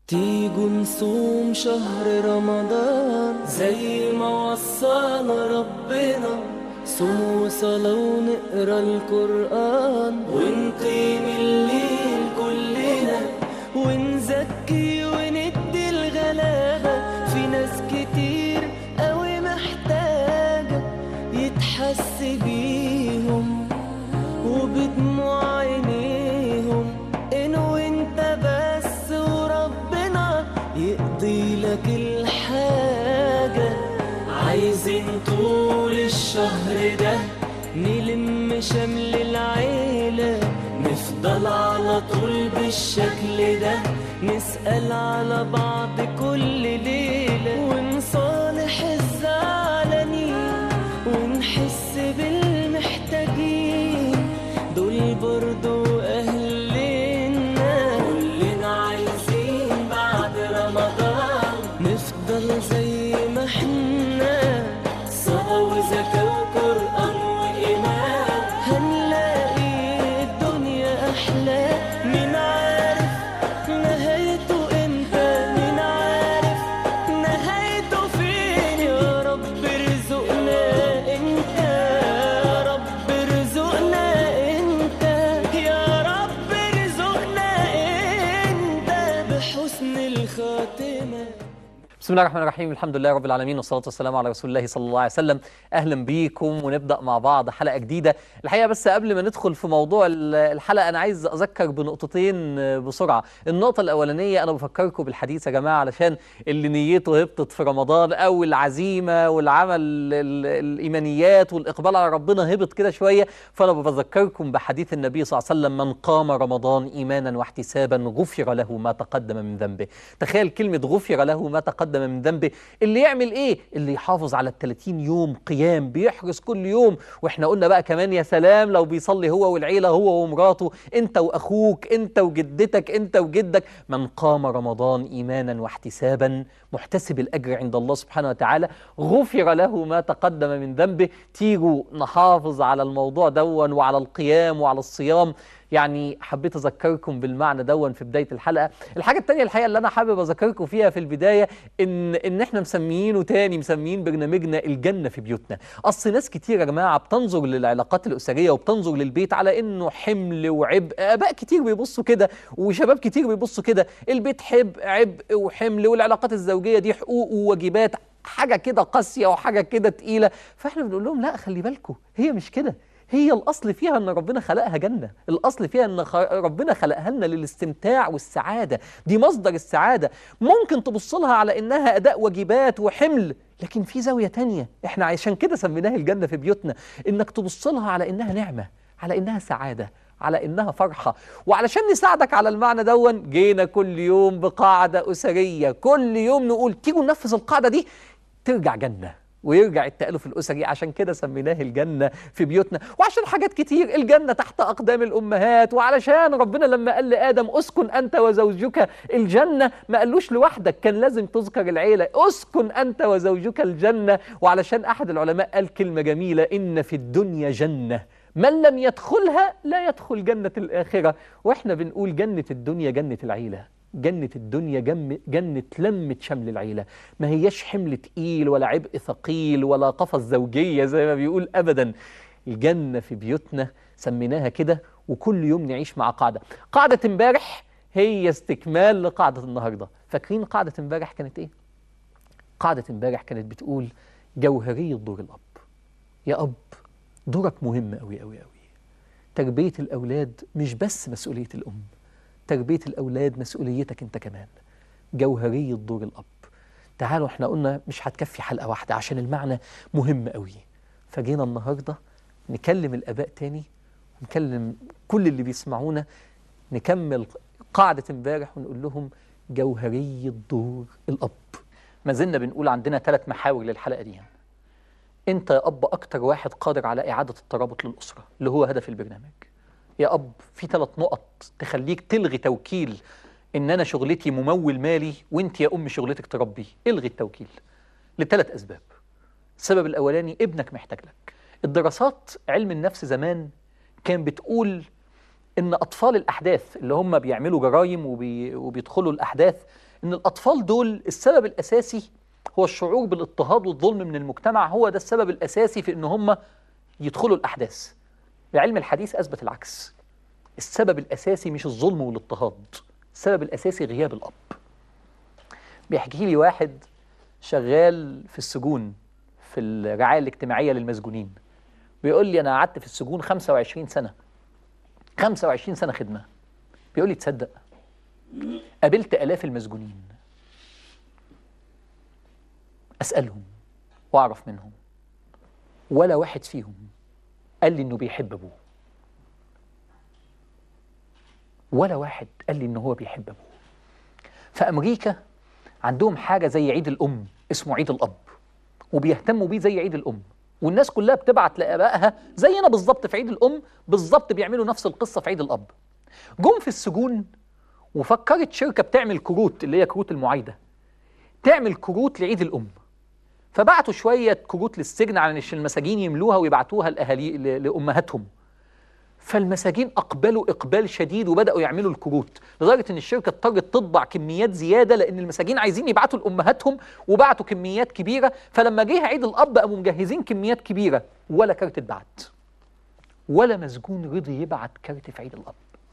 تيجوا نصوم شهر رمضان زي ما وصانا ربنا صوم وصلاة ونقرا القرآن ونقيم الليل كلنا ونزكي وندي الغلابة في ناس كتير قوي محتاجة يتحس بيهم وبدموع عينيهم إن وانت بس وربنا يقضي لك الحاجة عايزين طول الشهر ده نلم شمل العيلة نفضل على طول بالشكل ده نسأل على بعض كل ليلة ونصالح الزعلانين ونحس بالمحتاجين دول برضو أهلنا كلنا عايزين بعد رمضان نفضل زي ما احنا صلاة وزكاة وقرآن وإيمان هنلاقي الدنيا أحلى مين عارف نهايته امتى مين عارف نهايته فين يا رب ارزقنا انت يا رب ارزقنا انت يا رب ارزقنا انت بحسن الخاتمه بسم الله الرحمن الرحيم الحمد لله رب العالمين والصلاة والسلام على رسول الله صلى الله عليه وسلم أهلا بيكم ونبدأ مع بعض حلقة جديدة الحقيقة بس قبل ما ندخل في موضوع ال- الحلقة أنا عايز أذكر بنقطتين بسرعة النقطة الأولانية أنا بفكركم بالحديث يا جماعة علشان اللي نيته هبطت في رمضان أو العزيمة والعمل ال- الإيمانيات والإقبال على ربنا هبط كده شوية فأنا بذكركم بحديث النبي صلى الله عليه وسلم من قام رمضان إيمانا واحتسابا غفر له ما تقدم من ذنبه تخيل كلمة غفر له ما تقدم من ذنبه اللي يعمل ايه اللي يحافظ على ال 30 يوم قيام بيحرص كل يوم واحنا قلنا بقى كمان يا سلام لو بيصلي هو والعيلة هو ومراته انت واخوك انت وجدتك انت وجدك من قام رمضان ايمانا واحتسابا محتسب الاجر عند الله سبحانه وتعالى غفر له ما تقدم من ذنبه تيجوا نحافظ على الموضوع دون وعلى القيام وعلى الصيام يعني حبيت اذكركم بالمعنى دون في بدايه الحلقه الحاجه الثانيه الحقيقه اللي انا حابب اذكركم فيها في البدايه ان ان احنا مسميينه تاني مسميين برنامجنا الجنه في بيوتنا اصل ناس كتير يا جماعه بتنظر للعلاقات الاسريه وبتنظر للبيت على انه حمل وعبء اباء كتير بيبصوا كده وشباب كتير بيبصوا كده البيت حب عبء وحمل والعلاقات الزوجيه دي حقوق وواجبات حاجه كده قاسيه وحاجه كده تقيله فاحنا بنقول لهم لا خلي بالكم هي مش كده هي الأصل فيها أن ربنا خلقها جنة الأصل فيها أن خ- ربنا خلقها لنا للاستمتاع والسعادة دي مصدر السعادة ممكن تبص لها على إنها أداء واجبات وحمل لكن في زاوية تانية إحنا عشان كده سميناها الجنة في بيوتنا إنك تبص لها على إنها نعمة على إنها سعادة على إنها فرحة وعلشان نساعدك على المعنى دون جينا كل يوم بقاعدة أسرية كل يوم نقول تيجوا ننفذ القاعدة دي ترجع جنة ويرجع التألف الأسري عشان كده سميناه الجنة في بيوتنا وعشان حاجات كتير الجنة تحت أقدام الأمهات وعلشان ربنا لما قال لآدم أسكن أنت وزوجك الجنة ما قالوش لوحدك كان لازم تذكر العيلة أسكن أنت وزوجك الجنة وعلشان أحد العلماء قال كلمة جميلة إن في الدنيا جنة من لم يدخلها لا يدخل جنة الآخرة وإحنا بنقول جنة الدنيا جنة العيلة جنة الدنيا جم جنة لمة شمل العيلة ما هياش حمل تقيل ولا عبء ثقيل ولا قفص زوجية زي ما بيقول أبدا الجنة في بيوتنا سميناها كده وكل يوم نعيش مع قاعدة قاعدة امبارح هي استكمال لقاعدة النهاردة فاكرين قاعدة امبارح كانت ايه؟ قاعدة امبارح كانت بتقول جوهرية دور الأب يا أب دورك مهم أوي أوي أوي تربية الأولاد مش بس مسؤولية الأم تربية الأولاد مسؤوليتك أنت كمان جوهرية دور الأب تعالوا احنا قلنا مش هتكفي حلقة واحدة عشان المعنى مهم قوي فجينا النهاردة نكلم الآباء تاني ونكلم كل اللي بيسمعونا نكمل قاعدة امبارح ونقول لهم جوهرية دور الأب ما زلنا بنقول عندنا ثلاث محاور للحلقة دي انت يا اب اكتر واحد قادر على اعاده الترابط للاسره اللي هو هدف البرنامج يا اب في ثلاث نقط تخليك تلغي توكيل ان انا شغلتي ممول مالي وانت يا ام شغلتك تربي الغي التوكيل لثلاث اسباب السبب الاولاني ابنك محتاج لك الدراسات علم النفس زمان كان بتقول ان اطفال الاحداث اللي هم بيعملوا جرائم وبي... وبيدخلوا الاحداث ان الاطفال دول السبب الاساسي هو الشعور بالاضطهاد والظلم من المجتمع هو ده السبب الاساسي في ان هم يدخلوا الاحداث العلم الحديث اثبت العكس السبب الاساسي مش الظلم والاضطهاد السبب الاساسي غياب الاب بيحكي لي واحد شغال في السجون في الرعايه الاجتماعيه للمسجونين بيقول لي انا قعدت في السجون 25 سنه 25 سنه خدمه بيقول لي تصدق قابلت الاف المسجونين اسالهم واعرف منهم ولا واحد فيهم قال لي انه بيحب ابوه ولا واحد قال لي انه هو بيحب ابوه في امريكا عندهم حاجه زي عيد الام اسمه عيد الاب وبيهتموا بيه زي عيد الام والناس كلها بتبعت لابائها زينا بالظبط في عيد الام بالظبط بيعملوا نفس القصه في عيد الاب جم في السجون وفكرت شركه بتعمل كروت اللي هي كروت المعايده تعمل كروت لعيد الام فبعتوا شويه كروت للسجن علشان المساجين يملوها ويبعتوها لاهالي ل- لامهاتهم فالمساجين اقبلوا اقبال شديد وبداوا يعملوا الكروت لدرجه ان الشركه اضطرت تطبع كميات زياده لان المساجين عايزين يبعتوا لامهاتهم وبعتوا كميات كبيره فلما جه عيد الاب قاموا مجهزين كميات كبيره ولا كارت اتبعت ولا مسجون رضي يبعت كارت في عيد الاب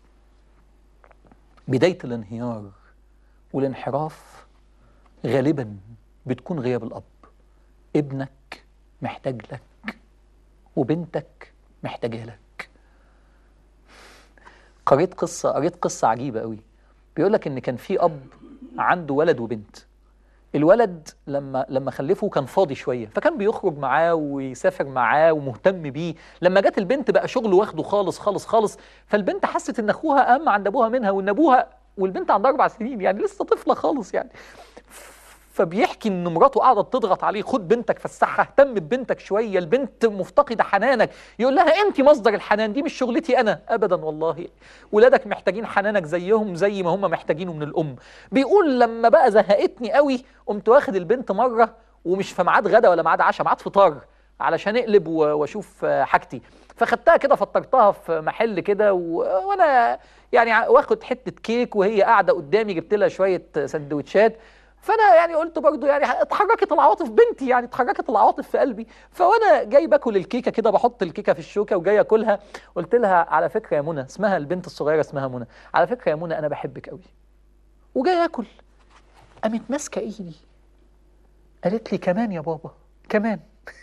بدايه الانهيار والانحراف غالبا بتكون غياب الاب ابنك محتاج لك وبنتك محتاجه لك قريت قصة قريت قصة عجيبة قوي بيقول لك إن كان في أب عنده ولد وبنت الولد لما لما خلفه كان فاضي شوية فكان بيخرج معاه ويسافر معاه ومهتم بيه لما جت البنت بقى شغله واخده خالص خالص خالص فالبنت حست إن أخوها أهم عند أبوها منها وإن أبوها والبنت عندها أربع سنين يعني لسه طفلة خالص يعني فبيحكي ان مراته قاعده تضغط عليه خد بنتك فسحها اهتم ببنتك شويه البنت مفتقده حنانك يقول لها انت مصدر الحنان دي مش شغلتي انا ابدا والله ولادك محتاجين حنانك زيهم زي ما هم محتاجينه من الام بيقول لما بقى زهقتني قوي قمت واخد البنت مره ومش في ميعاد غدا ولا ميعاد عشاء ميعاد فطار علشان اقلب و- واشوف آه، حاجتي فخدتها كده فطرتها في محل كده و- وانا يعني ع- واخد حته كيك وهي قاعده قدامي جبت لها شويه سندوتشات فانا يعني قلت برضو يعني اتحركت العواطف بنتي يعني اتحركت العواطف في قلبي فوانا جاي باكل الكيكه كده بحط الكيكه في الشوكه وجاي اكلها قلت لها على فكره يا منى اسمها البنت الصغيره اسمها منى على فكره يا منى انا بحبك قوي وجاي اكل قامت ماسكه ايدي قالت لي كمان يا بابا كمان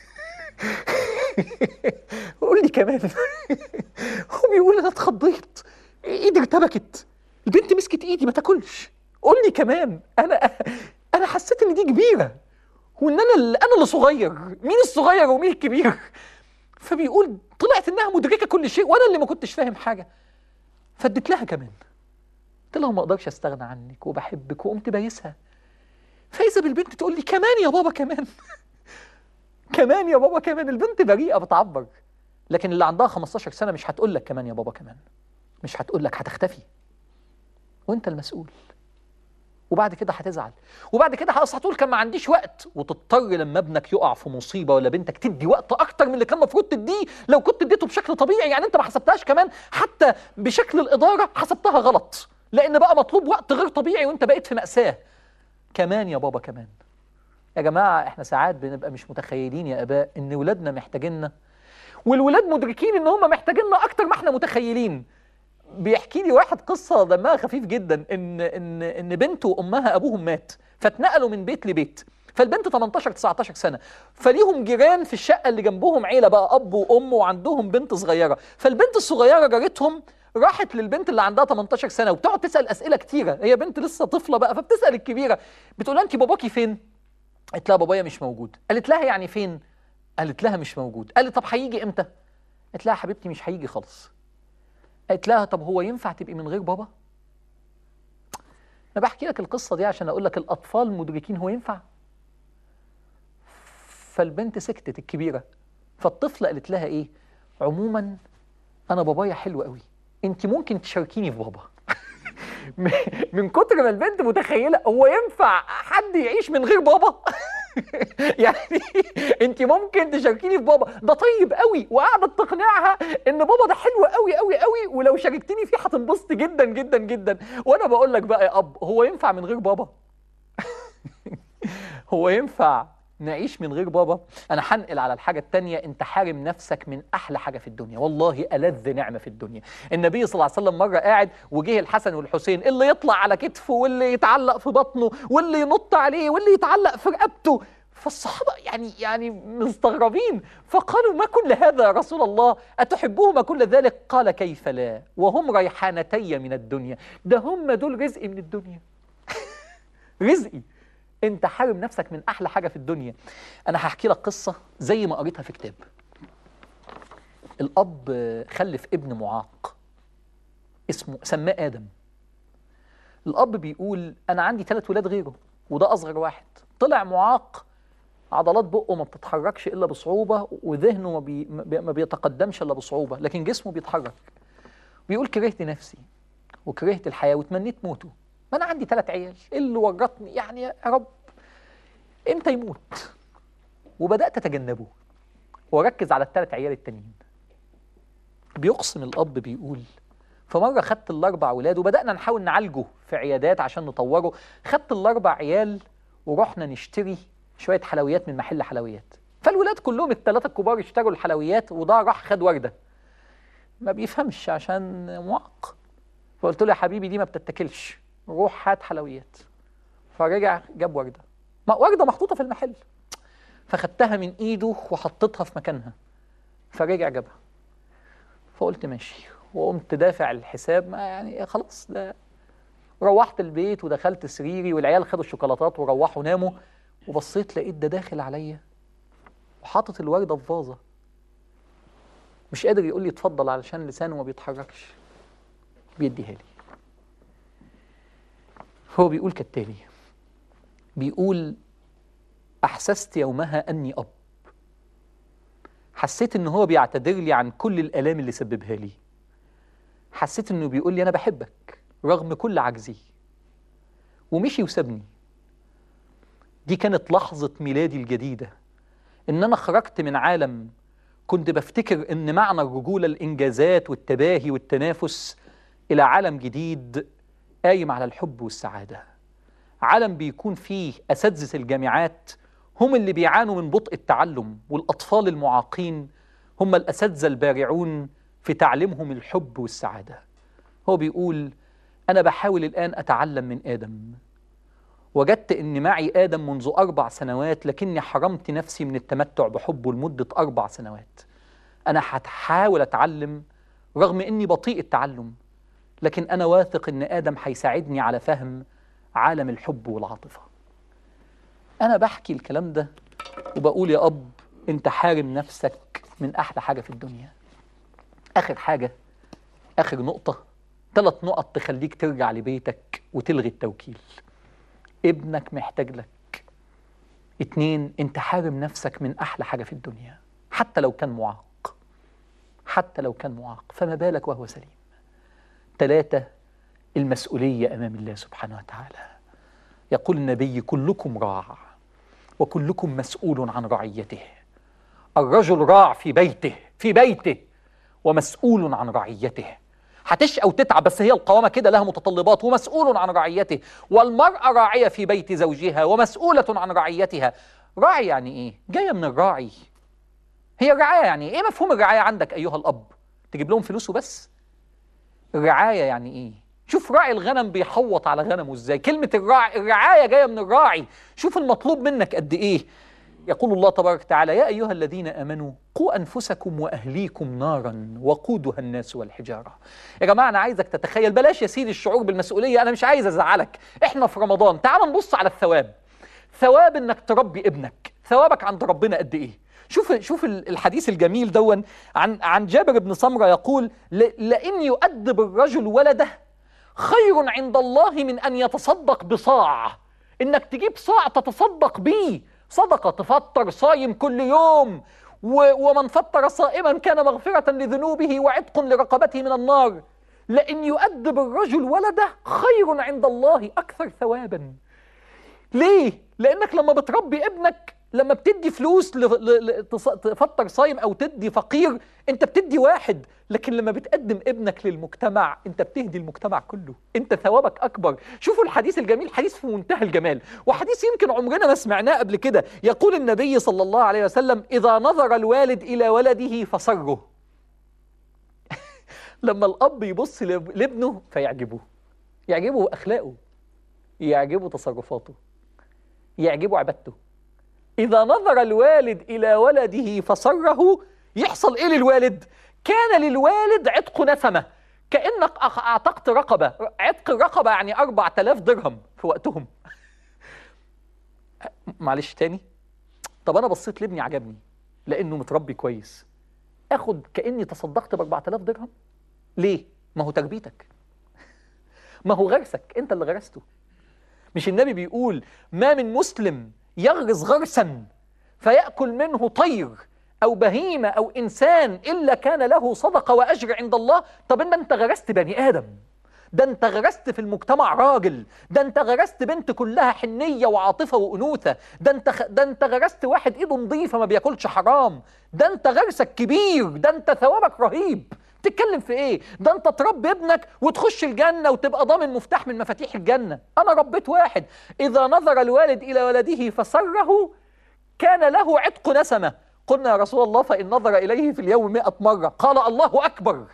قول لي كمان هو بيقول انا اتخضيت ايدي ارتبكت البنت مسكت ايدي ما تاكلش قول لي كمان انا انا حسيت ان دي كبيره وان انا اللي انا اللي صغير مين الصغير ومين الكبير فبيقول طلعت انها مدركه كل شيء وانا اللي ما كنتش فاهم حاجه فاديت لها كمان قلت لها ما اقدرش استغنى عنك وبحبك وقمت بايسها فاذا بالبنت تقول لي كمان يا بابا كمان كمان يا بابا كمان البنت بريئه بتعبر لكن اللي عندها 15 سنه مش هتقول لك كمان يا بابا كمان مش هتقول لك هتختفي وانت المسؤول وبعد كده هتزعل وبعد كده خلاص هتقول كان ما عنديش وقت وتضطر لما ابنك يقع في مصيبه ولا بنتك تدي وقت اكتر من اللي كان المفروض تديه لو كنت اديته بشكل طبيعي يعني انت ما حسبتهاش كمان حتى بشكل الاداره حسبتها غلط لان بقى مطلوب وقت غير طبيعي وانت بقيت في ماساه كمان يا بابا كمان يا جماعه احنا ساعات بنبقى مش متخيلين يا اباء ان ولادنا محتاجيننا والولاد مدركين ان هم محتاجيننا اكتر ما احنا متخيلين بيحكي لي واحد قصه دمها خفيف جدا ان ان ان بنته وامها ابوهم مات فاتنقلوا من بيت لبيت فالبنت 18 19 سنه فليهم جيران في الشقه اللي جنبهم عيله بقى اب وام وعندهم بنت صغيره فالبنت الصغيره جارتهم راحت للبنت اللي عندها 18 سنه وبتقعد تسال اسئله كتيره هي بنت لسه طفله بقى فبتسال الكبيره بتقول لها انت باباكي فين قالت لها بابايا مش موجود قالت لها يعني فين قالت لها مش موجود قالت طب هيجي امتى قالت لها حبيبتي مش هيجي خالص قالت لها طب هو ينفع تبقي من غير بابا انا بحكي لك القصه دي عشان اقول لك الاطفال مدركين هو ينفع فالبنت سكتت الكبيره فالطفله قالت لها ايه عموما انا بابايا حلو قوي انت ممكن تشاركيني في بابا من كتر ما البنت متخيله هو ينفع حد يعيش من غير بابا يعني انت ممكن تشاركيني في بابا ده طيب قوي وقاعده تقنعها ان بابا ده حلو قوي قوي قوي ولو شاركتني فيه هتنبسط جدا جدا جدا وانا بقول لك بقى يا اب هو ينفع من غير بابا هو ينفع نعيش من غير بابا انا هنقل على الحاجه التانية انت حارم نفسك من احلى حاجه في الدنيا والله الذ نعمه في الدنيا النبي صلى الله عليه وسلم مره قاعد وجه الحسن والحسين اللي يطلع على كتفه واللي يتعلق في بطنه واللي ينط عليه واللي يتعلق في رقبته فالصحابة يعني يعني مستغربين فقالوا ما كل هذا يا رسول الله أتحبهما كل ذلك قال كيف لا وهم ريحانتي من الدنيا ده هم دول رزقي من الدنيا رزقي انت حارم نفسك من احلى حاجه في الدنيا انا هحكي لك قصه زي ما قريتها في كتاب الاب خلف ابن معاق اسمه سماه ادم الاب بيقول انا عندي ثلاث ولاد غيره وده اصغر واحد طلع معاق عضلات بقه ما بتتحركش الا بصعوبه وذهنه ما, بي ما بيتقدمش الا بصعوبه لكن جسمه بيتحرك بيقول كرهت نفسي وكرهت الحياه وتمنيت موته ما انا عندي ثلاث عيال ايه اللي ورطني يعني يا رب امتى يموت وبدات اتجنبه واركز على الثلاث عيال التانيين بيقسم الاب بيقول فمره خدت الاربع اولاد وبدانا نحاول نعالجه في عيادات عشان نطوره خدت الاربع عيال ورحنا نشتري شويه حلويات من محل حلويات فالولاد كلهم الثلاثه الكبار اشتروا الحلويات وده راح خد ورده ما بيفهمش عشان معاق فقلت له يا حبيبي دي ما بتتاكلش روح هات حلويات فرجع جاب ورده ما ورده محطوطه في المحل فخدتها من ايده وحطيتها في مكانها فرجع جابها فقلت ماشي وقمت دافع الحساب ما يعني خلاص ده روحت البيت ودخلت سريري والعيال خدوا الشوكولاتات وروحوا ناموا وبصيت لقيت ده داخل عليا وحاطط الورده في فازه مش قادر يقول لي اتفضل علشان لسانه ما بيتحركش بيديها لي هو بيقول كالتالي بيقول أحسست يومها أني أب حسيت إن هو بيعتذر لي عن كل الآلام اللي سببها لي حسيت إنه بيقول لي أنا بحبك رغم كل عجزي ومشي وسابني دي كانت لحظة ميلادي الجديدة إن أنا خرجت من عالم كنت بفتكر إن معنى الرجولة الإنجازات والتباهي والتنافس إلى عالم جديد قايم على الحب والسعادة عالم بيكون فيه أساتذة الجامعات هم اللي بيعانوا من بطء التعلم والأطفال المعاقين هم الأساتذة البارعون في تعليمهم الحب والسعادة هو بيقول أنا بحاول الآن أتعلم من آدم وجدت أن معي آدم منذ أربع سنوات لكني حرمت نفسي من التمتع بحبه لمدة أربع سنوات أنا هحاول أتعلم رغم أني بطيء التعلم لكن أنا واثق أن آدم هيساعدني على فهم عالم الحب والعاطفة أنا بحكي الكلام ده وبقول يا أب أنت حارم نفسك من أحلى حاجة في الدنيا آخر حاجة آخر نقطة ثلاث نقط تخليك ترجع لبيتك وتلغي التوكيل ابنك محتاج لك اتنين انت حارم نفسك من أحلى حاجة في الدنيا حتى لو كان معاق حتى لو كان معاق فما بالك وهو سليم ثلاثة المسؤولية أمام الله سبحانه وتعالى يقول النبي كلكم راع وكلكم مسؤول عن رعيته الرجل راع في بيته في بيته ومسؤول عن رعيته هتشقى وتتعب بس هي القوامة كده لها متطلبات ومسؤول عن رعيته والمرأة راعية في بيت زوجها ومسؤولة عن رعيتها راعي يعني ايه؟ جاية من الراعي هي الرعاية يعني ايه مفهوم الرعاية عندك أيها الأب؟ تجيب لهم فلوس وبس؟ الرعاية يعني ايه؟ شوف راعي الغنم بيحوط على غنمه ازاي كلمة الراعي الرعاية جاية من الراعي شوف المطلوب منك قد ايه يقول الله تبارك وتعالى يا أيها الذين آمنوا قوا أنفسكم وأهليكم نارا وقودها الناس والحجارة يا جماعة أنا عايزك تتخيل بلاش يا سيدي الشعور بالمسؤولية أنا مش عايز أزعلك إحنا في رمضان تعال نبص على الثواب ثواب إنك تربي ابنك ثوابك عند ربنا قد إيه شوف شوف الحديث الجميل دون عن عن جابر بن سمره يقول لئن يؤدب الرجل ولده خير عند الله من ان يتصدق بصاع انك تجيب صاع تتصدق بيه صدقه تفطر صايم كل يوم ومن فطر صائما كان مغفره لذنوبه وعتق لرقبته من النار لئن يؤدب الرجل ولده خير عند الله اكثر ثوابا ليه لانك لما بتربي ابنك لما بتدي فلوس ل... ل... ل... تص- تفطر صايم او تدي فقير انت بتدي واحد لكن لما بتقدم ابنك للمجتمع انت بتهدي المجتمع كله انت ثوابك اكبر شوفوا الحديث الجميل حديث في منتهى الجمال وحديث يمكن عمرنا ما سمعناه قبل كده يقول النبي صلى الله عليه وسلم اذا نظر الوالد الى ولده فسره لما الاب يبص لاب- لابنه فيعجبه يعجبه اخلاقه يعجبه تصرفاته يعجبه عبادته إذا نظر الوالد إلى ولده فسره يحصل إيه للوالد؟ كان للوالد عتق نسمة كأنك أخ- أعتقت رقبة عتق الرقبة يعني أربع تلاف درهم في وقتهم معلش تاني طب أنا بصيت لابني عجبني لأنه متربي كويس أخد كأني تصدقت ب 4000 درهم ليه؟ ما هو تربيتك ما هو غرسك أنت اللي غرسته مش النبي بيقول ما من مسلم يغرس غرسا فيأكل منه طير أو بهيمة أو إنسان إلا كان له صدقة وأجر عند الله طب إن أنت غرست بني آدم ده أنت غرست في المجتمع راجل ده أنت غرست بنت كلها حنية وعاطفة وأنوثة ده أنت خ... ده أنت غرست واحد إيده نظيفة ما بياكلش حرام ده أنت غرسك كبير ده أنت ثوابك رهيب تتكلم في ايه ده انت تربي ابنك وتخش الجنه وتبقى ضامن مفتاح من مفاتيح الجنه انا ربيت واحد اذا نظر الوالد الى ولده فسره كان له عتق نسمه قلنا يا رسول الله فان نظر اليه في اليوم مئة مره قال الله اكبر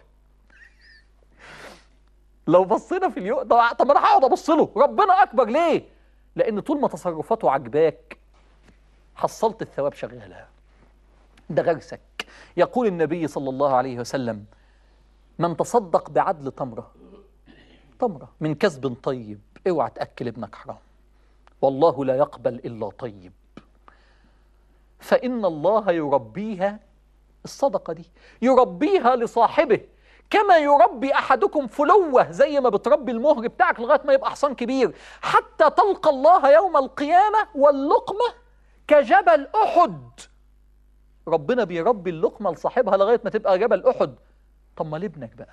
لو بصينا في اليوم طب طب انا هقعد ابص له ربنا اكبر ليه لان طول ما تصرفاته عجباك حصلت الثواب شغاله ده غرسك يقول النبي صلى الله عليه وسلم من تصدق بعدل تمرة تمرة من كسب طيب اوعى تأكل ابنك حرام والله لا يقبل إلا طيب فإن الله يربيها الصدقة دي يربيها لصاحبه كما يربي أحدكم فلوة زي ما بتربي المهر بتاعك لغاية ما يبقى حصان كبير حتى تلقى الله يوم القيامة واللقمة كجبل أحد ربنا بيربي اللقمة لصاحبها لغاية ما تبقى جبل أحد طب ما لابنك بقى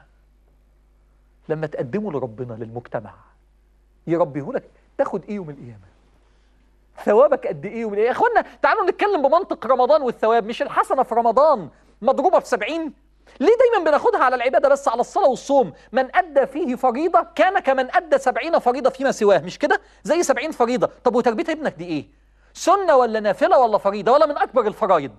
لما تقدمه لربنا للمجتمع يربيه لك تاخد ايه يوم القيامه ثوابك قد ايه يوم القيامه يا اخوانا تعالوا نتكلم بمنطق رمضان والثواب مش الحسنه في رمضان مضروبه في 70 ليه دايما بناخدها على العباده بس على الصلاه والصوم من ادى فيه فريضه كان كمن ادى 70 فريضه فيما سواه مش كده زي 70 فريضه طب وتربيه ابنك دي ايه سنه ولا نافله ولا فريضه ولا من اكبر الفرائض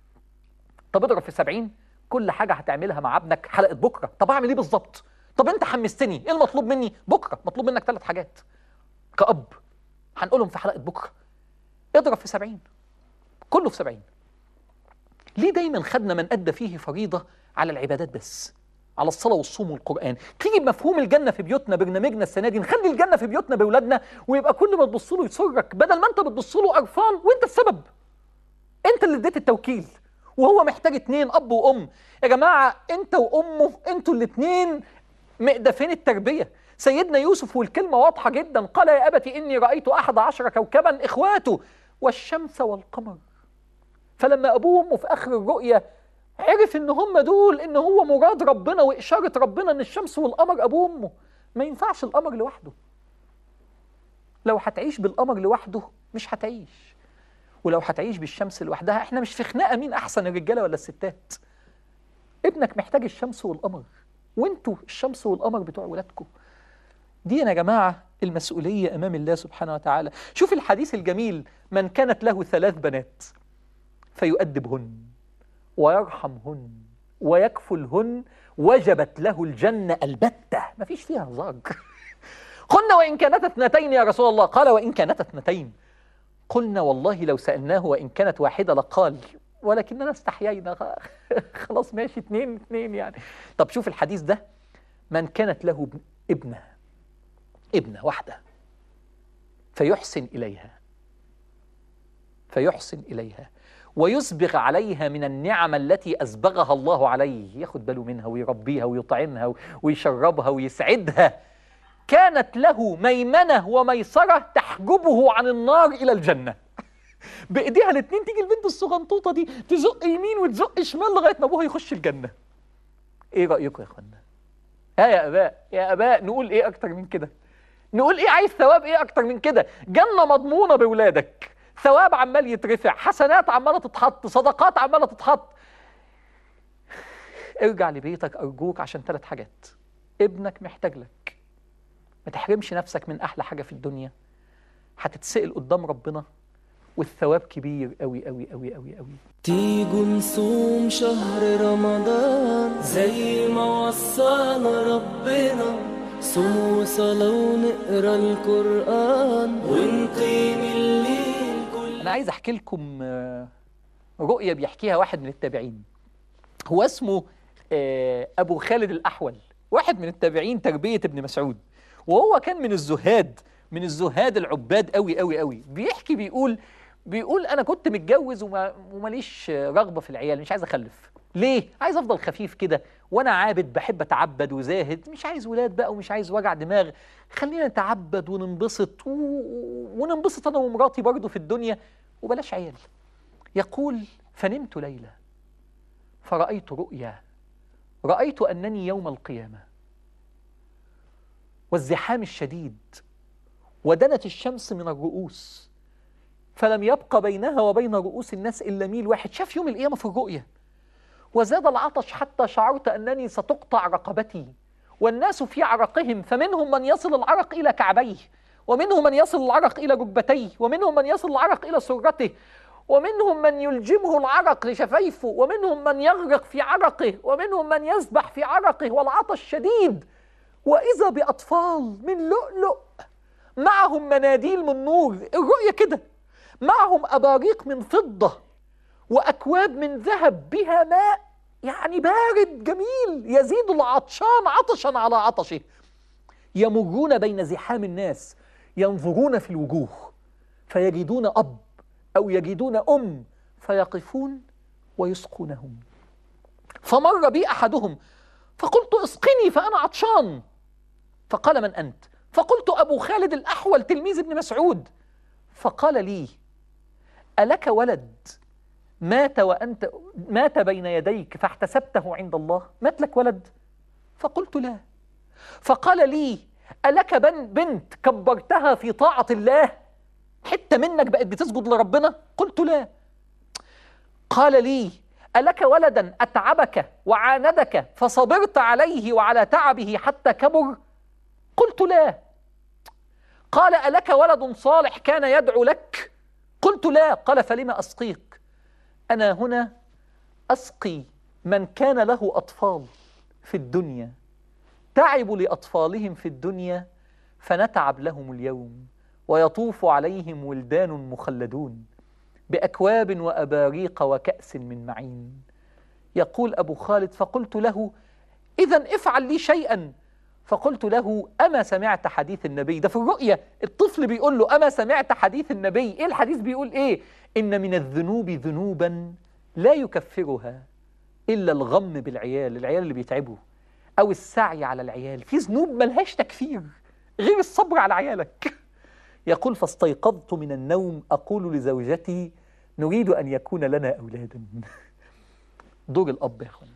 طب اضرب في 70 كل حاجه هتعملها مع ابنك حلقه بكره طب اعمل ايه بالظبط طب انت حمستني ايه المطلوب مني بكره مطلوب منك ثلاث حاجات كأب هنقولهم في حلقه بكره اضرب في 70 كله في 70 ليه دايما خدنا من ادى فيه فريضه على العبادات بس على الصلاه والصوم والقران تيجي بمفهوم الجنه في بيوتنا برنامجنا السنه دي نخلي الجنه في بيوتنا باولادنا ويبقى كل ما تبص له يسرك بدل ما انت بتبص له قرفان وانت السبب انت اللي اديت التوكيل وهو محتاج اتنين اب وام يا جماعه انت وامه انتوا الاتنين مقدفين التربيه سيدنا يوسف والكلمه واضحه جدا قال يا ابت اني رايت احد عشر كوكبا اخواته والشمس والقمر فلما ابوه وامه في اخر الرؤيه عرف ان هم دول ان هو مراد ربنا واشاره ربنا ان الشمس والقمر ابوه وامه ما ينفعش القمر لوحده لو هتعيش بالقمر لوحده مش هتعيش ولو هتعيش بالشمس لوحدها احنا مش في خناقه مين احسن الرجاله ولا الستات ابنك محتاج الشمس والقمر وانتوا الشمس والقمر بتوع ولادكم دي يا جماعه المسؤوليه امام الله سبحانه وتعالى شوف الحديث الجميل من كانت له ثلاث بنات فيؤدبهن ويرحمهن ويكفلهن وجبت له الجنه البته مفيش فيها هزار قلنا وان كانت اثنتين يا رسول الله قال وان كانت اثنتين قلنا والله لو سألناه وإن كانت واحدة لقال ولكننا استحيينا خلاص ماشي اتنين اتنين يعني طب شوف الحديث ده من كانت له ابنة ابنة واحدة فيحسن إليها فيحسن إليها ويسبغ عليها من النعم التي أسبغها الله عليه ياخد باله منها ويربيها ويطعمها ويشربها ويسعدها كانت له ميمنة وميسرة تحجبه عن النار إلى الجنة بإيديها الاتنين تيجي البنت الصغنطوطة دي تزق يمين وتزق شمال لغاية ما أبوها يخش الجنة إيه رأيكم يا إخوانا؟ ها يا آباء يا آباء نقول إيه أكتر من كده؟ نقول إيه عايز ثواب إيه أكتر من كده؟ جنة مضمونة بولادك ثواب عمال يترفع حسنات عماله تتحط صدقات عماله تتحط ارجع لبيتك ارجوك عشان ثلاث حاجات ابنك محتاج لك ما تحرمش نفسك من احلى حاجه في الدنيا هتتسأل قدام ربنا والثواب كبير قوي قوي قوي قوي قوي تيجوا نصوم شهر رمضان زي ما وصانا ربنا صوم وصلاة ونقرا القرآن ونقيم الليل كل انا عايز احكي لكم آه، رؤيه بيحكيها واحد من التابعين هو اسمه آه، ابو خالد الاحول واحد من التابعين تربيه ابن مسعود وهو كان من الزهاد من الزهاد العباد قوي قوي قوي بيحكي بيقول بيقول انا كنت متجوز وما وماليش رغبه في العيال مش عايز اخلف ليه عايز افضل خفيف كده وانا عابد بحب اتعبد وزاهد مش عايز ولاد بقى ومش عايز وجع دماغ خلينا نتعبد وننبسط و... وننبسط انا ومراتي برضه في الدنيا وبلاش عيال يقول فنمت ليله فرأيت رؤيا رأيت أنني يوم القيامة والزحام الشديد ودنت الشمس من الرؤوس فلم يبق بينها وبين رؤوس الناس إلا ميل واحد شاف يوم القيامة في الرؤية وزاد العطش حتى شعرت أنني ستقطع رقبتي والناس في عرقهم فمنهم من يصل العرق إلى كعبيه ومنهم من يصل العرق إلى ركبتيه ومنهم من يصل العرق إلى سرته ومنهم من يلجمه العرق لشفايفه ومنهم من يغرق في عرقه ومنهم من يسبح في عرقه والعطش شديد وإذا بأطفال من لؤلؤ معهم مناديل من نور الرؤية كده معهم أباريق من فضة وأكواب من ذهب بها ماء يعني بارد جميل يزيد العطشان عطشا على عطشه يمرون بين زحام الناس ينظرون في الوجوه فيجدون أب أو يجدون أم فيقفون ويسقونهم فمر بي أحدهم فقلت اسقني فأنا عطشان فقال من أنت فقلت أبو خالد الأحول تلميذ ابن مسعود فقال لي ألك ولد مات وأنت مات بين يديك فاحتسبته عند الله مات لك ولد فقلت لا فقال لي ألك بن بنت كبرتها في طاعة الله حتة منك بقت بتسجد لربنا قلت لا قال لي ألك ولدا أتعبك وعاندك فصبرت عليه وعلى تعبه حتى كبر قلت لا قال ألك ولد صالح كان يدعو لك قلت لا قال فلما أسقيك أنا هنا أسقي من كان له أطفال في الدنيا تعبوا لأطفالهم في الدنيا فنتعب لهم اليوم ويطوف عليهم ولدان مخلدون بأكواب وأباريق وكأس من معين يقول أبو خالد فقلت له إذا افعل لي شيئا فقلت له أما سمعت حديث النبي ده في الرؤية الطفل بيقول له أما سمعت حديث النبي إيه الحديث بيقول إيه إن من الذنوب ذنوبا لا يكفرها إلا الغم بالعيال العيال اللي بيتعبوا أو السعي على العيال في ذنوب ملهاش تكفير غير الصبر على عيالك يقول فاستيقظت من النوم أقول لزوجتي نريد أن يكون لنا أولادا دور الأب يا أخوانا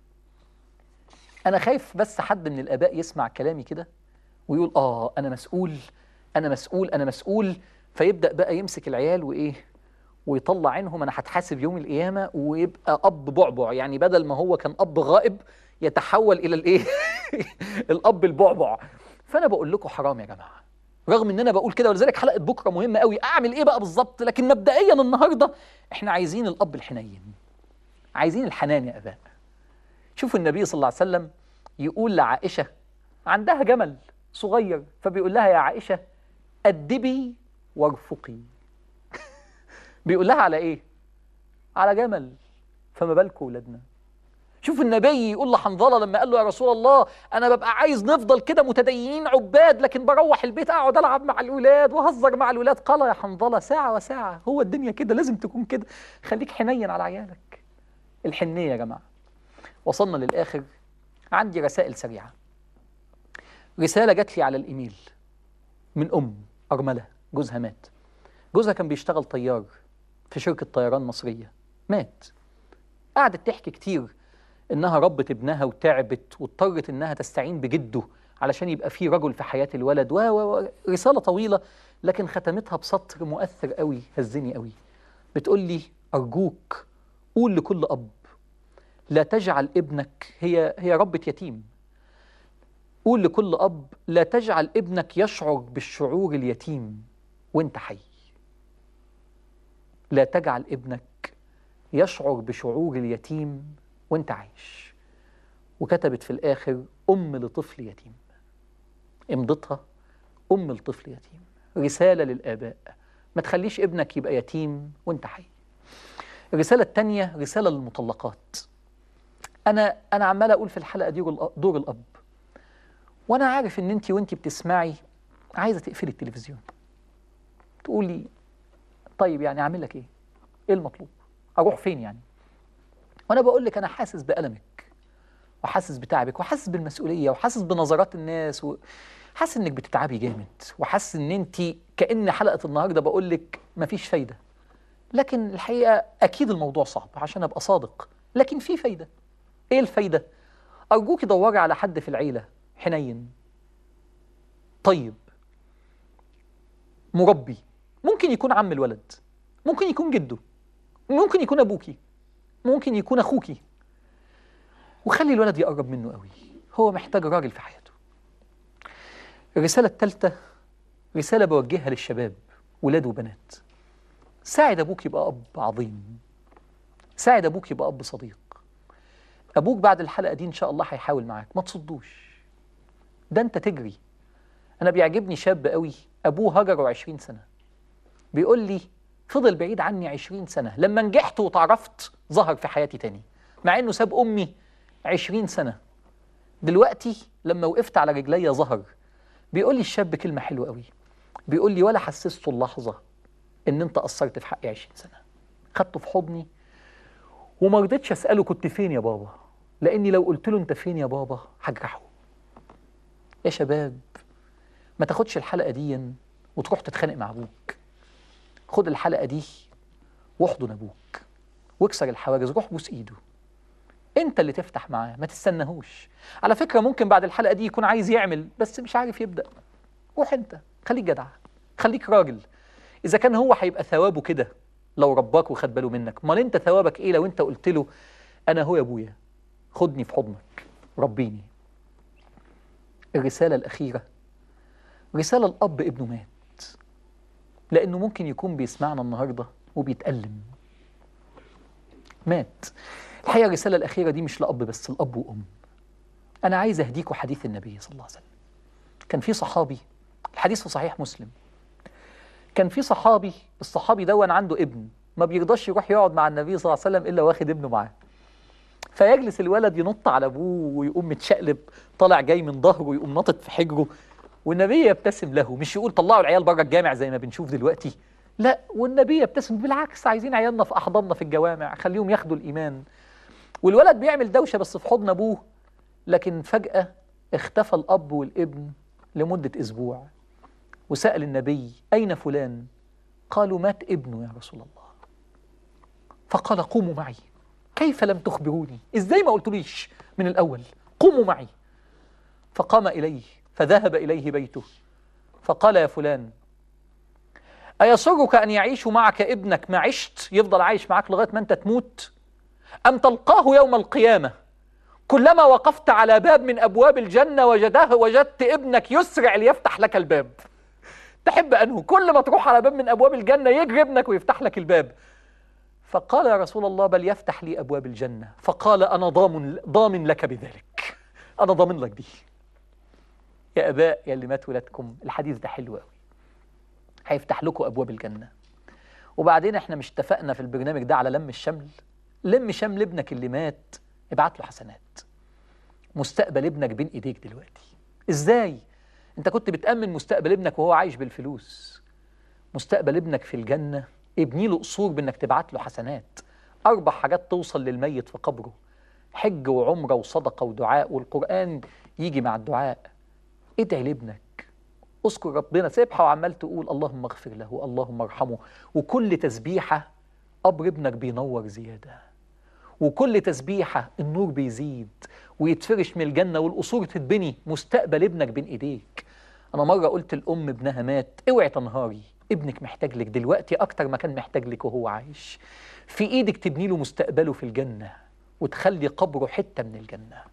أنا خايف بس حد من الآباء يسمع كلامي كده ويقول آه أنا مسؤول أنا مسؤول أنا مسؤول فيبدأ بقى يمسك العيال وإيه ويطلع عينهم أنا هتحاسب يوم القيامة ويبقى أب بعبع يعني بدل ما هو كان أب غائب يتحول إلى الإيه الأب البعبع فأنا بقول لكم حرام يا جماعة رغم ان انا بقول كده ولذلك حلقه بكره مهمه قوي اعمل ايه بقى بالظبط لكن مبدئيا النهارده احنا عايزين الاب الحنين عايزين الحنان يا اباء شوفوا النبي صلى الله عليه وسلم يقول لعائشه عندها جمل صغير فبيقول لها يا عائشه ادبي وارفقي بيقول لها على ايه على جمل فما بالكم ولادنا شوف النبي يقول لحنظله لما قال له يا رسول الله انا ببقى عايز نفضل كده متدينين عباد لكن بروح البيت اقعد العب مع الولاد واهزر مع الولاد قال يا حنظله ساعه وساعه هو الدنيا كده لازم تكون كده خليك حنين على عيالك الحنيه يا جماعه وصلنا للاخر عندي رسائل سريعه رساله جات لي على الايميل من ام ارمله جوزها مات جوزها كان بيشتغل طيار في شركه طيران مصريه مات قعدت تحكي كتير انها ربت ابنها وتعبت واضطرت انها تستعين بجده علشان يبقى في رجل في حياة الولد و و- و- رسالة طويلة لكن ختمتها بسطر مؤثر قوي هزني قوي بتقول لي أرجوك قول لكل أب لا تجعل ابنك هي هي ربة يتيم قول لكل أب لا تجعل ابنك يشعر بالشعور اليتيم وانت حي لا تجعل ابنك يشعر بشعور اليتيم وانت عايش وكتبت في الآخر أم لطفل يتيم امضتها أم لطفل يتيم رسالة للآباء ما تخليش ابنك يبقى يتيم وانت حي الرسالة التانية رسالة للمطلقات أنا أنا عمال أقول في الحلقة دي دور الأ- دور الأب وأنا عارف إن أنت وأنت بتسمعي عايزة تقفلي التلفزيون تقولي طيب يعني أعمل لك إيه؟ إيه المطلوب؟ أروح فين يعني؟ وأنا بقول لك أنا حاسس بألمك وحاسس بتعبك وحاسس بالمسؤولية وحاسس بنظرات الناس وحاسس إنك بتتعبي جامد وحاسس إن أنت كأن حلقة النهاردة بقول لك مفيش فايدة لكن الحقيقة أكيد الموضوع صعب عشان أبقى صادق لكن في فايدة إيه الفايدة؟ أرجوك دوري على حد في العيلة حنين طيب مربي ممكن يكون عم الولد ممكن يكون جده ممكن يكون أبوكي ممكن يكون أخوكي وخلي الولد يقرب منه قوي هو محتاج راجل في حياته الرسالة الثالثة رسالة بوجهها للشباب ولاد وبنات ساعد أبوك يبقى أب عظيم ساعد أبوك يبقى أب صديق أبوك بعد الحلقة دي إن شاء الله هيحاول معاك ما تصدوش ده أنت تجري أنا بيعجبني شاب قوي أبوه هجره 20 سنة بيقول لي فضل بعيد عني 20 سنة لما نجحت وتعرفت ظهر في حياتي تاني مع إنه ساب أمي 20 سنة دلوقتي لما وقفت على رجلي ظهر بيقول لي الشاب كلمة حلوة قوي بيقول لي ولا حسسته اللحظة إن أنت قصرت في حقي 20 سنة خدته في حضني وما رضيتش اساله كنت فين يا بابا لاني لو قلت له انت فين يا بابا هجرحه يا شباب ما تاخدش الحلقه دي وتروح تتخانق مع ابوك خد الحلقه دي واحضن ابوك واكسر الحواجز روح بوس ايده انت اللي تفتح معاه ما تستناهوش على فكره ممكن بعد الحلقه دي يكون عايز يعمل بس مش عارف يبدا روح انت خليك جدع خليك راجل اذا كان هو هيبقى ثوابه كده لو رباك وخد باله منك امال انت ثوابك ايه لو انت قلت له انا هو يا ابويا خدني في حضنك ربيني الرساله الاخيره رساله الاب ابنه مات لانه ممكن يكون بيسمعنا النهارده وبيتالم مات الحقيقه الرساله الاخيره دي مش لاب بس الاب وام انا عايز اهديكوا حديث النبي صلى الله عليه وسلم كان في صحابي الحديث في صحيح مسلم كان في صحابي الصحابي دون عنده ابن ما بيرضاش يروح يقعد مع النبي صلى الله عليه وسلم الا واخد ابنه معاه فيجلس الولد ينط على ابوه ويقوم متشقلب طالع جاي من ظهره ويقوم ناطط في حجره والنبي يبتسم له مش يقول طلعوا العيال بره الجامع زي ما بنشوف دلوقتي لا والنبي يبتسم بالعكس عايزين عيالنا في احضاننا في الجوامع خليهم ياخدوا الايمان والولد بيعمل دوشه بس في حضن ابوه لكن فجاه اختفى الاب والابن لمده اسبوع وسأل النبي أين فلان قالوا مات ابنه يا رسول الله فقال قوموا معي كيف لم تخبروني إزاي ما قلتليش من الأول قوموا معي فقام إليه فذهب إليه بيته فقال يا فلان أيسرك أن يعيش معك ابنك ما عشت يفضل عايش معك لغاية ما أنت تموت أم تلقاه يوم القيامة كلما وقفت على باب من أبواب الجنة وجده وجدت ابنك يسرع ليفتح لك الباب تحب أنه كل ما تروح على باب من أبواب الجنة يجري ابنك ويفتح لك الباب فقال يا رسول الله بل يفتح لي أبواب الجنة فقال أنا ضامن, ضامن لك بذلك أنا ضامن لك دي يا أباء يا اللي مات ولادكم الحديث ده حلو قوي هيفتح لكم أبواب الجنة وبعدين احنا مش اتفقنا في البرنامج ده على لم الشمل لم شمل ابنك اللي مات ابعت له حسنات مستقبل ابنك بين ايديك دلوقتي ازاي انت كنت بتأمن مستقبل ابنك وهو عايش بالفلوس مستقبل ابنك في الجنة ابني له قصور بانك تبعت له حسنات اربع حاجات توصل للميت في قبره حج وعمرة وصدقة ودعاء والقرآن يجي مع الدعاء ادعي لابنك اذكر ربنا سبحة وعمال تقول اللهم اغفر له اللهم ارحمه وكل تسبيحة قبر ابنك بينور زيادة وكل تسبيحة النور بيزيد ويتفرش من الجنة والقصور تتبني مستقبل ابنك بين ايديك انا مرة قلت الام ابنها مات اوعي تنهاري ابنك محتاج لك دلوقتي اكتر ما كان محتاج لك وهو عايش في ايدك تبني له مستقبله في الجنة وتخلي قبره حتة من الجنة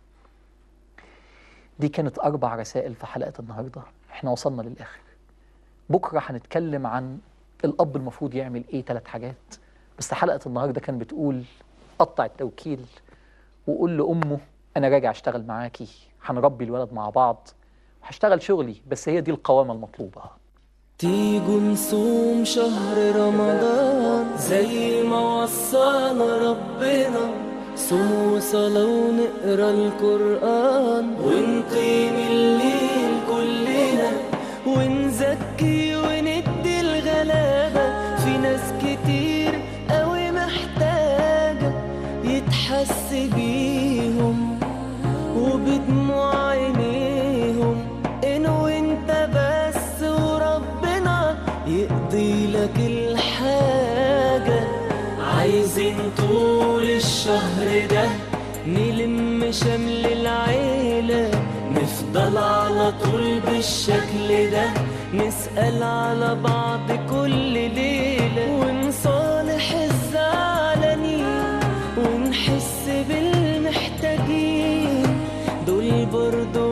دي كانت أربع رسائل في حلقة النهاردة احنا وصلنا للآخر بكرة هنتكلم عن الأب المفروض يعمل إيه ثلاث حاجات بس حلقة النهاردة كان بتقول قطع التوكيل وقول لأمه أنا راجع أشتغل معاكي هنربي الولد مع بعض هشتغل شغلي بس هي دي القوامة المطلوبة تيجوا نصوم شهر رمضان زي ما وصانا ربنا صوم وصلاة ونقرا القرآن ونقيم الليل كلنا ونزكي وندي الغلابة في ناس كتير قوي محتاجة يتحس بيهم وبدموع عينيهم إن وانت بس وربنا يقضي لك الحاجة عايزين طول الشهر ده نلم شمل العيلة نفضل على طول بالشكل ده نسأل على بعض كل ليلة ونصالح الزعلانين ونحس بالمحتاجين دول برضو